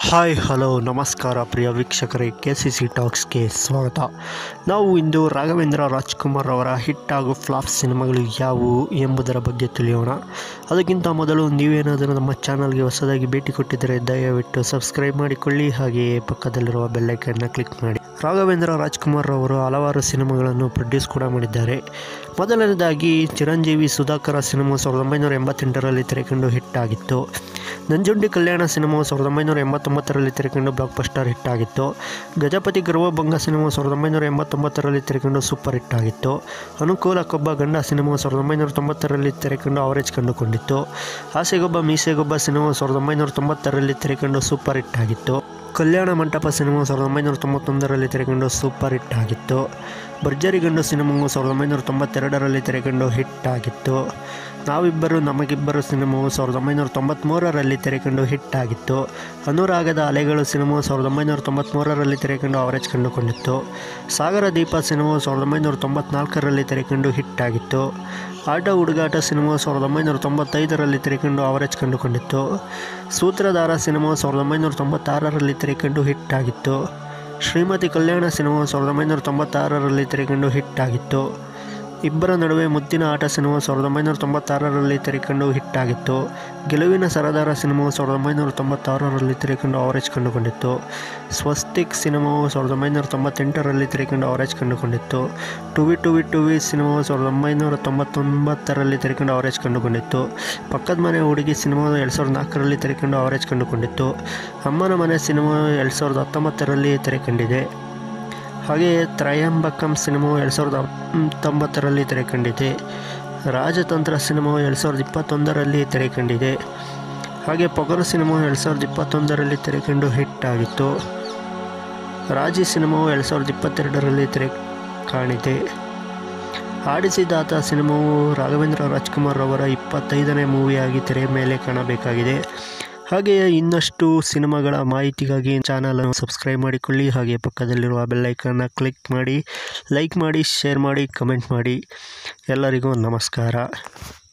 hi hello ನಮಸ್ಕಾರ ಪ್ರಿಯ ವೀಕ್ಷಕರೇ K C C ಟಾಕ್ಸ್ಗೆ ಸ್ವಾಗತ ನಾವು ಇಂದು ರಾಘವೇಂದ್ರ ರಾಜ್ಕುಮಾರ್ ಅವರ ಹಿಟ್ ಹಾಗೂ ಫ್ಲಾಪ್ ಸಿನಿಮಾಗಳು ಯಾವುವು ಎಂಬುದರ ಬಗ್ಗೆ ತಿಳಿಯೋಣ ಅದಕ್ಕಿಂತ ಮೊದಲು ನೀವೇನಾದರೂ ನಮ್ಮ ಚಾನಲ್ಗೆ ಹೊಸದಾಗಿ ಭೇಟಿ ಕೊಟ್ಟಿದ್ದರೆ ದಯವಿಟ್ಟು ಸಬ್ಸ್ಕ್ರೈಬ್ ಮಾಡಿಕೊಳ್ಳಿ ಹಾಗೆಯೇ ಪಕ್ಕದಲ್ಲಿರುವ ಬೆಲ್ಲೈಕನ್ನ ಕ್ಲಿಕ್ ಮಾಡಿ ರಾಘವೇಂದ್ರ ರಾಜ್ಕುಮಾರ್ ಅವರು ಹಲವಾರು ಸಿನಿಮಾಗಳನ್ನು ಪ್ರೊಡ್ಯೂಸ್ ಕೂಡ ಮಾಡಿದ್ದಾರೆ ಮೊದಲನೇದಾಗಿ ಚಿರಂಜೀವಿ ಸುಧಾಕರ ಸಿನಿಮಾ ಸಾವಿರದ ಒಂಬೈನೂರ ಎಂಬತ್ತೆಂಟರಲ್ಲಿ ತೆರೆಕೊಂಡು ಹಿಟ್ ಆಗಿತ್ತು ನಂಜುಂಡಿ ಕಲ್ಯಾಣ ಸಿನಿಮಾ ಸಾವಿರದ ಒಂಬೈನೂರ ಎಂಬತ್ತೊಂಬತ್ತರಲ್ಲಿ ತೆರೆಕೊಂಡು ಬ್ಲಾಕ್ ಬಸ್ಟರ್ ಹಿಟ್ ಆಗಿತ್ತು ಗಜಪತಿ ಗರ್ವಭಂಗ ಸಿನಿಮಾ ಸಾವಿರದ ಒಂಬೈನೂರ ಎಂಬತ್ತೊಂಬತ್ತರಲ್ಲಿ ತೆರೆಕೊಂಡು ಸೂಪರ್ ಹಿಟ್ ಆಗಿತ್ತು ಅನುಕೂಲ ಕೊಬ್ಬ ಗಂಡ ಸಿನಿಮಾ ಸಾವಿರದ ಒಂಬೈನೂರ ತೊಂಬತ್ತರಲ್ಲಿ ತೆರೆಕೊಂಡು ಅವರೇಜ್ ಕಂಡುಕೊಂಡಿತ್ತು ಆಸೆಗೊಬ್ಬ ಮೀಸೆಗೊಬ್ಬ ಸಿನಿಮಾ ಸಾವಿರದ ಒಂಬೈನೂರ ತೊಂಬತ್ತರಲ್ಲಿ ತೆರೆಕೊಂಡು ಸೂಪರ್ ಹಿಟ್ ಆಗಿತ್ತು ಕಲ್ಯಾಣ ಮಂಟಪ ಸಿನಿಮಾ ಸಾವಿರದ ಒಂಬೈನೂರ ತೊಂಬತ್ತೊಂದರಲ್ಲಿ ತೆರೆಕೊಂಡು ಸೂಪರ್ ಹಿಟ್ ಆಗಿತ್ತು ಭರ್ಜರಿ ಗಂಡು ಸಿನಿಮಾವು ಸಾವಿರದ ಒಂಬೈನೂರ ತೊಂಬತ್ತೆರಡರಲ್ಲಿ ತೆರೆಕೊಂಡು ಹಿಟ್ ಆಗಿತ್ತು ನಾವಿಬ್ಬರು ನಮಗಿಬ್ಬರು ಸಿನಿಮಾವು ಸಾವಿರದ ಒಂಬೈನೂರ ತೊಂಬತ್ತ್ಮೂರರಲ್ಲಿ ತೆರೆಕೊಂಡು ಹಿಟ್ ಆಗಿತ್ತು ಅನುರಾಗದ ಅಲೆಗಳು ಸಿನಿಮಾ ಸಾವಿರದ ಒಂಬೈನೂರ ತೊಂಬತ್ತ್ಮೂರರಲ್ಲಿ ತೆರೆಕೊಂಡು ಅವರೇಜ್ ಕಂಡುಕೊಂಡಿತ್ತು ಸಾಗರ ದೀಪ ಸಿನಿಮಾವು ಸಾವಿರದ ಒಂಬೈನೂರ ತೊಂಬತ್ನಾಲ್ಕರಲ್ಲಿ ತೆರೆಕೊಂಡು ಹಿಟ್ ಆಗಿತ್ತು ಆಟ ಹುಡುಗಾಟ ಸಿನಿಮಾ ಸಾವಿರದ ಒಂಬೈನೂರ ತೊಂಬತ್ತೈದರಲ್ಲಿ ತೆರೆಕೊಂಡು ಅವರೇಜ್ ಕಂಡುಕೊಂಡಿತ್ತು ಸೂತ್ರಧಾರ ಸಿನಿಮಾ ಸಾವಿರದ ಒಂಬೈನೂರ ತೊಂಬತ್ತಾರರಲ್ಲಿ ತೆರೆಕೊಂಡು ಹಿಟ್ ಆಗಿತ್ತು ಶ್ರೀಮತಿ ಕಲ್ಯಾಣ ಸಿನಿಮಾ ಸಾವಿರದ ಒಂಬೈನೂರ ತೊಂಬತ್ತಾರರಲ್ಲಿ ತೆರೆಕೊಂಡು ಹಿಟ್ ಆಗಿತ್ತು ಇಬ್ಬರ ನಡುವೆ ಮುದ್ದಿನ ಆಟ ಸಿನಿಮಾ ಸಾವಿರದ ಒಂಬೈನೂರ ತೊಂಬತ್ತಾರರಲ್ಲಿ ತೆರೆಕೊಂಡು ಹಿಟ್ ಆಗಿತ್ತು ಗೆಲುವಿನ ಸರದಾರ ಸಿನಿಮಾ ಸಾವಿರದ ಒಂಬೈನೂರ ತೊಂಬತ್ತಾರರಲ್ಲಿ ತೆರೆಕೊಂಡು ಅವರೇಜ್ ಕಂಡುಕೊಂಡಿತ್ತು ಸ್ವಸ್ತಿಕ್ ಸಿನಿಮಾವು ಸಾವಿರದ ಒಂಬೈನೂರ ತೊಂಬತ್ತೆಂಟರಲ್ಲಿ ತೆರೆಕೊಂಡು ಅವರೇಜ್ ಕಂಡುಕೊಂಡಿತ್ತು ಟುವಿ ಟುವಿ ಟುವಿ ಸಿನಿಮಾವು ಸಾವಿರದ ಒಂಬೈನೂರ ತೊಂಬತ್ತೊಂಬತ್ತರಲ್ಲಿ ತೆರೆಕೊಂಡು ಅವರೇಜ್ ಕಂಡುಕೊಂಡಿತ್ತು ಪಕ್ಕದ ಮನೆ ಹುಡುಗಿ ಸಿನಿಮಾ ಎರಡು ಸಾವಿರದ ನಾಲ್ಕರಲ್ಲಿ ತೆರೆಕೊಂಡು ಅವರೇಜ್ ಕಂಡುಕೊಂಡಿತ್ತು ಅಮ್ಮನ ಮನೆ ಸಿನಿಮಾ ಎರಡು ಸಾವಿರದ ಹತ್ತೊಂಬತ್ತರಲ್ಲಿ ತೆರೆಕಂಡಿದೆ ಹಾಗೆಯೇ ತ್ರಯಂಬಕಂ ಸಿನಿಮಾವು ಎರಡು ಸಾವಿರದ ಹತ್ತೊಂಬತ್ತರಲ್ಲಿ ತೆರೆಕಂಡಿದೆ ರಾಜತಂತ್ರ ಸಿನಿಮಾವು ಎರಡು ಸಾವಿರದ ಇಪ್ಪತ್ತೊಂದರಲ್ಲಿ ತೆರೆಕಂಡಿದೆ ಹಾಗೆ ಪೊಗರು ಸಿನಿಮಾವು ಎರಡು ಸಾವಿರದ ಇಪ್ಪತ್ತೊಂದರಲ್ಲಿ ತೆರೆಕಂಡು ಹಿಟ್ ಆಗಿತ್ತು ರಾಜಿ ಸಿನಿಮಾವು ಎರಡು ಸಾವಿರದ ಇಪ್ಪತ್ತೆರಡರಲ್ಲಿ ತೆರೆ ಕಾಣಿದೆ ಆಡಿಸಿದಾತ ಸಿನಿಮಾವು ರಾಘವೇಂದ್ರ ರಾಜ್ಕುಮಾರ್ ಅವರ ಇಪ್ಪತ್ತೈದನೇ ಮೂವಿಯಾಗಿ ತೆರೆ ಮೇಲೆ ಕಾಣಬೇಕಾಗಿದೆ ಹಾಗೆಯೇ ಇನ್ನಷ್ಟು ಸಿನಿಮಾಗಳ ಮಾಹಿತಿಗಾಗಿ ಚಾನಲನ್ನು ಸಬ್ಸ್ಕ್ರೈಬ್ ಮಾಡಿಕೊಳ್ಳಿ ಹಾಗೆ ಪಕ್ಕದಲ್ಲಿರುವ ಬೆಲ್ಲೈಕನ್ನ ಕ್ಲಿಕ್ ಮಾಡಿ ಲೈಕ್ ಮಾಡಿ ಶೇರ್ ಮಾಡಿ ಕಮೆಂಟ್ ಮಾಡಿ ಎಲ್ಲರಿಗೂ ನಮಸ್ಕಾರ